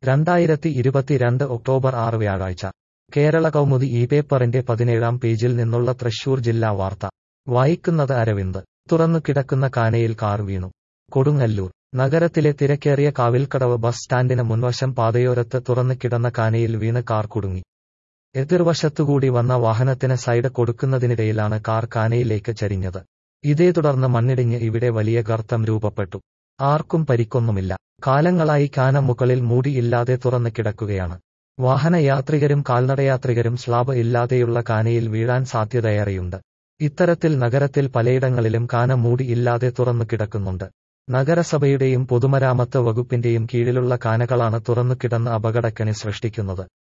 രണ്ടായിരത്തി ഇരുപത്തിരണ്ട് ഒക്ടോബർ ആറ് വ്യാഴാഴ്ച കേരള കൗമുദി ഈ പേപ്പറിന്റെ പതിനേഴാം പേജിൽ നിന്നുള്ള തൃശൂർ ജില്ലാ വാർത്ത വായിക്കുന്നത് അരവിന്ദ് തുറന്നു കിടക്കുന്ന കാനയിൽ കാർ വീണു കൊടുങ്ങല്ലൂർ നഗരത്തിലെ തിരക്കേറിയ കാവിൽക്കടവ് ബസ് സ്റ്റാൻഡിന് മുൻവശം പാതയോരത്ത് തുറന്നു കിടന്ന കാനയിൽ വീണ് കാർ കുടുങ്ങി എതിർവശത്തുകൂടി വന്ന വാഹനത്തിന് സൈഡ് കൊടുക്കുന്നതിനിടയിലാണ് കാർ കാനയിലേക്ക് ചരിഞ്ഞത് ഇതേ തുടർന്ന് മണ്ണിടിഞ്ഞ് ഇവിടെ വലിയ ഗർത്തം രൂപപ്പെട്ടു ആർക്കും പരിക്കൊന്നുമില്ല കാലങ്ങളായി കാന മുകളിൽ മൂടിയില്ലാതെ തുറന്നു കിടക്കുകയാണ് വാഹനയാത്രികരും കാൽനടയാത്രികരും സ്ലാബ് ഇല്ലാതെയുള്ള കാനയിൽ വീഴാൻ സാധ്യതയേറെയുണ്ട് ഇത്തരത്തിൽ നഗരത്തിൽ പലയിടങ്ങളിലും കാന മൂടി ഇല്ലാതെ തുറന്നു കിടക്കുന്നുണ്ട് നഗരസഭയുടെയും പൊതുമരാമത്ത് വകുപ്പിന്റെയും കീഴിലുള്ള കാനകളാണ് തുറന്നു കിടന്ന് അപകടക്കണി സൃഷ്ടിക്കുന്നത്